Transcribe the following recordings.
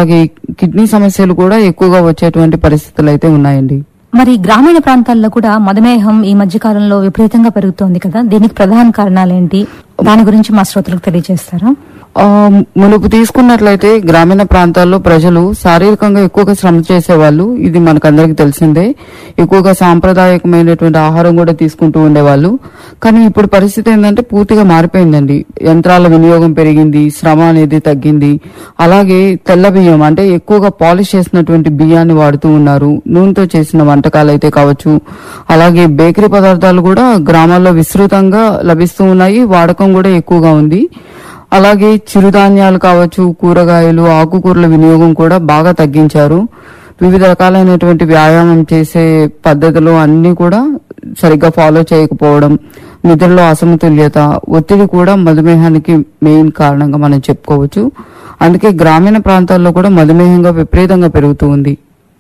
అలాగే కిడ్నీ సమస్యలు కూడా ఎక్కువగా వచ్చేటువంటి పరిస్థితులు అయితే ఉన్నాయండి మరి గ్రామీణ ప్రాంతాల్లో కూడా మధుమేహం ఈ మధ్య కాలంలో విపరీతంగా పెరుగుతోంది కదా దీనికి ప్రధాన కారణాలేంటి దాని గురించి మా శ్రోతలకు తెలియజేస్తారా ఆ, మునుపు తీసుకున్నట్లయితే గ్రామీణ ప్రాంతాల్లో ప్రజలు శారీరకంగా ఎక్కువగా శ్రమ చేసేవాళ్ళు ఇది మనకందరికి తెలిసిందే ఎక్కువగా సాంప్రదాయకమైనటువంటి ఆహారం కూడా తీసుకుంటూ ఉండేవాళ్ళు కానీ ఇప్పుడు పరిస్థితి ఏంటంటే పూర్తిగా మారిపోయిందండి యంత్రాల వినియోగం పెరిగింది శ్రమ అనేది తగ్గింది అలాగే తెల్ల బియ్యం అంటే ఎక్కువగా పాలిష్ చేసినటువంటి బియ్యాన్ని వాడుతూ ఉన్నారు నూనెతో చేసిన వంటకాలు అయితే కావచ్చు అలాగే బేకరీ పదార్థాలు కూడా గ్రామాల్లో విస్తృతంగా లభిస్తూ ఉన్నాయి వాడకం కూడా ఎక్కువగా ఉంది అలాగే చిరుధాన్యాలు కావచ్చు కూరగాయలు ఆకుకూరల వినియోగం కూడా బాగా తగ్గించారు వివిధ రకాలైనటువంటి వ్యాయామం చేసే పద్ధతులు అన్ని కూడా సరిగ్గా ఫాలో చేయకపోవడం నిద్రలో అసమతుల్యత ఒత్తిడి కూడా మధుమేహానికి మెయిన్ కారణంగా మనం చెప్పుకోవచ్చు అందుకే గ్రామీణ ప్రాంతాల్లో కూడా మధుమేహంగా విపరీతంగా పెరుగుతూ ఉంది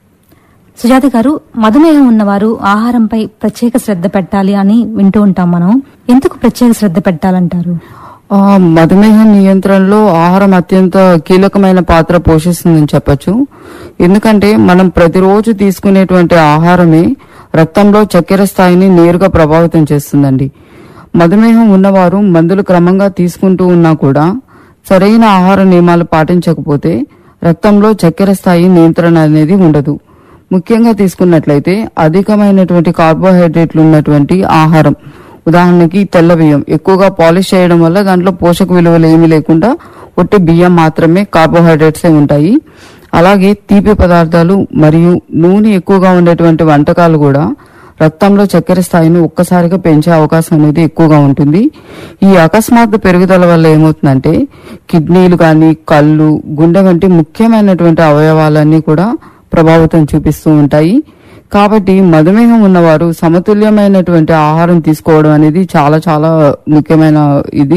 సుజాత గారు మధుమేహం ఉన్నవారు ఆహారంపై ప్రత్యేక శ్రద్ధ పెట్టాలి అని వింటూ ఉంటాం మనం ఎందుకు ప్రత్యేక శ్రద్ధ పెట్టాలంటారు ఆ, మధుమేహ నియంత్రణలో ఆహారం అత్యంత కీలకమైన పాత్ర పోషిస్తుందని చెప్పొచ్చు ఎందుకంటే మనం ప్రతిరోజు తీసుకునేటువంటి ఆహారమే రక్తంలో చక్కెర స్థాయిని నేరుగా ప్రభావితం చేస్తుందండి మధుమేహం ఉన్నవారు మందులు క్రమంగా తీసుకుంటూ ఉన్నా కూడా సరైన ఆహార నియమాలు పాటించకపోతే రక్తంలో చక్కెర స్థాయి నియంత్రణ అనేది ఉండదు ముఖ్యంగా తీసుకున్నట్లయితే అధికమైనటువంటి కార్బోహైడ్రేట్లు ఉన్నటువంటి ఆహారం ఉదాహరణకి తెల్ల బియ్యం ఎక్కువగా పాలిష్ చేయడం వల్ల దాంట్లో పోషక విలువలు ఏమీ లేకుండా ఒట్టి బియ్యం మాత్రమే కార్బోహైడ్రేట్సే ఉంటాయి అలాగే తీపి పదార్థాలు మరియు నూనె ఎక్కువగా ఉండేటువంటి వంటకాలు కూడా రక్తంలో చక్కెర స్థాయిని ఒక్కసారిగా పెంచే అవకాశం అనేది ఎక్కువగా ఉంటుంది ఈ అకస్మాత్తు పెరుగుదల వల్ల ఏమవుతుందంటే కిడ్నీలు కానీ కళ్ళు గుండె వంటి ముఖ్యమైనటువంటి అవయవాలన్నీ కూడా ప్రభావితం చూపిస్తూ ఉంటాయి కాబట్టి మధుమేహం ఉన్నవారు సమతుల్యమైనటువంటి ఆహారం తీసుకోవడం అనేది చాలా చాలా ముఖ్యమైన ఇది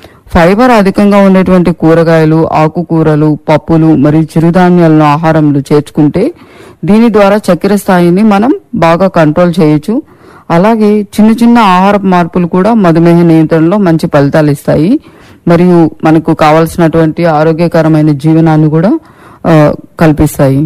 ఫైబర్ అధికంగా ఉండేటువంటి కూరగాయలు ఆకుకూరలు పప్పులు మరియు చిరుధాన్యాలను ఆహారంలో చేర్చుకుంటే దీని ద్వారా చక్కెర స్థాయిని మనం బాగా కంట్రోల్ చేయొచ్చు అలాగే చిన్న చిన్న ఆహార మార్పులు కూడా మధుమేహ నియంత్రణలో మంచి ఫలితాలు ఇస్తాయి మరియు మనకు కావలసినటువంటి ఆరోగ్యకరమైన జీవనాన్ని కూడా ఆ, కల్పిస్తాయి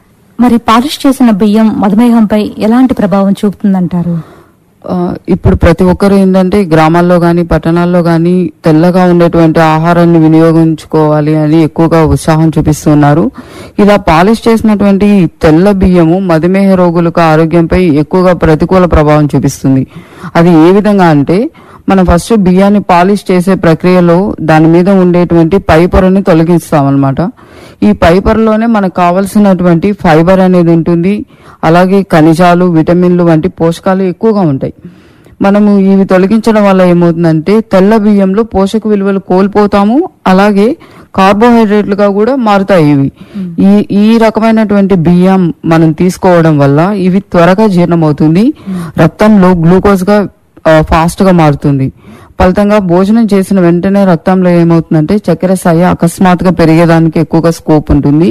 మరి పాలిష్ చేసిన బియ్యం మధుమేహంపై ఎలాంటి ప్రభావం చూపుతుందంటారు ఆ, ఇప్పుడు ప్రతి ఒక్కరు ఏంటంటే గ్రామాల్లో గాని పట్టణాల్లో గాని తెల్లగా ఉండేటువంటి ఆహారాన్ని వినియోగించుకోవాలి అని ఎక్కువగా ఉత్సాహం చూపిస్తున్నారు ఇలా పాలిష్ చేసినటువంటి తెల్ల బియ్యము మధుమేహ రోగులకు ఆరోగ్యంపై ఎక్కువగా ప్రతికూల ప్రభావం చూపిస్తుంది అది ఏ విధంగా అంటే మనం ఫస్ట్ బియ్యాన్ని పాలిష్ చేసే ప్రక్రియలో దాని మీద ఉండేటువంటి పై పొరని తొలగిస్తామన్నమాట ఈ పై పొరలోనే మనకు కావలసినటువంటి ఫైబర్ అనేది ఉంటుంది అలాగే ఖనిజాలు విటమిన్లు వంటి పోషకాలు ఎక్కువగా ఉంటాయి మనము ఇవి తొలగించడం వల్ల ఏమవుతుందంటే తెల్ల బియ్యంలో పోషక విలువలు కోల్పోతాము అలాగే కార్బోహైడ్రేట్లుగా కూడా మారుతాయి ఇవి ఈ ఈ రకమైనటువంటి బియ్యం మనం తీసుకోవడం వల్ల ఇవి త్వరగా జీర్ణమవుతుంది రక్తంలో గ్లూకోజ్ గా ఫాస్ట్ గా మారుతుంది ఫలితంగా భోజనం చేసిన వెంటనే రక్తంలో ఏమవుతుందంటే చక్కెర స్థాయి అకస్మాత్తుగా పెరిగేదానికి ఎక్కువగా స్కోప్ ఉంటుంది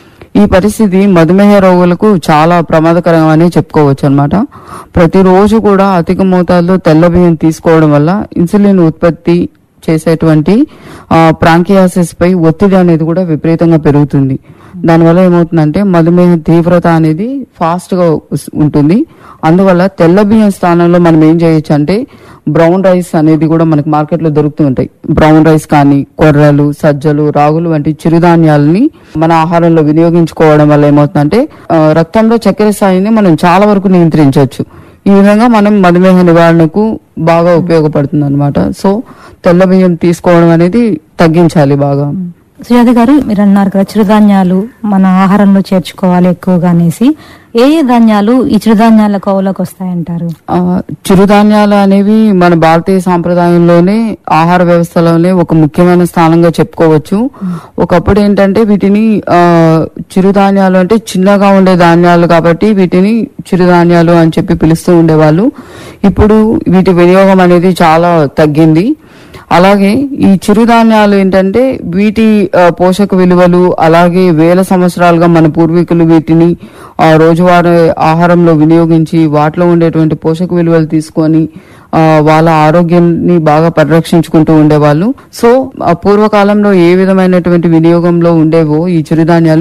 ఈ పరిస్థితి మధుమేహ రోగులకు చాలా ప్రమాదకరం అని చెప్పుకోవచ్చు అనమాట ప్రతిరోజు కూడా అధిక మోతాదులో తెల్ల బియ్యం తీసుకోవడం వల్ల ఇన్సులిన్ ఉత్పత్తి చేసేటువంటి ప్రాంకియాసిస్ పై ఒత్తిడి అనేది కూడా విపరీతంగా పెరుగుతుంది దానివల్ల ఏమవుతుందంటే మధుమేహ తీవ్రత అనేది ఫాస్ట్ గా ఉస్- ఉంటుంది అందువల్ల తెల్ల బియ్యం స్థానంలో మనం ఏం చేయొచ్చు అంటే బ్రౌన్ రైస్ అనేది కూడా మనకి మార్కెట్ లో దొరుకుతూ ఉంటాయి బ్రౌన్ రైస్ కానీ కొర్రలు సజ్జలు రాగులు వంటి చిరుధాన్యాలని మన ఆహారంలో వినియోగించుకోవడం వల్ల ఏమవుతుందంటే ఆ, రక్తంలో చక్కెర స్థాయిని మనం చాలా వరకు నియంత్రించవచ్చు ఈ విధంగా మనం మధుమేహ నివారణకు బాగా ఉపయోగపడుతుంది అనమాట సో తెల్ల బియ్యం తీసుకోవడం అనేది తగ్గించాలి బాగా సుజాత గారు మీరు అన్నారు కదా చిరుధాన్యాలు మన ఆహారంలో చేర్చుకోవాలి ఎక్కువగా అనేసి ఏ ఏ ధాన్యాలు ఈ చిరుధాన్యాల కోవలోకి వస్తాయంటారు ఆ, చిరుధాన్యాలు అనేవి మన భారతీయ సాంప్రదాయంలోనే ఆహార వ్యవస్థలోనే ఒక ముఖ్యమైన స్థానంగా చెప్పుకోవచ్చు ఒకప్పుడు ఏంటంటే వీటిని ఆ, చిరుధాన్యాలు అంటే చిన్నగా ఉండే ధాన్యాలు కాబట్టి వీటిని చిరుధాన్యాలు అని చెప్పి పిలుస్తూ ఉండేవాళ్ళు ఇప్పుడు వీటి వినియోగం అనేది చాలా తగ్గింది అలాగే ఈ చిరుధాన్యాలు ఏంటంటే వీటి ఆ, పోషక విలువలు అలాగే వేల సంవత్సరాలుగా మన పూర్వీకులు వీటిని ఆ, రోజువారీ ఆహారంలో వినియోగించి వాటిలో ఉండేటువంటి పోషక విలువలు తీసుకొని ఆ, వాళ్ళ ఆరోగ్యాన్ని బాగా పరిరక్షించుకుంటూ ఉండేవాళ్ళు సో ఆ పూర్వకాలంలో ఏ విధమైనటువంటి వినియోగంలో ఉండేవో ఈ చిరుధాన్యాలు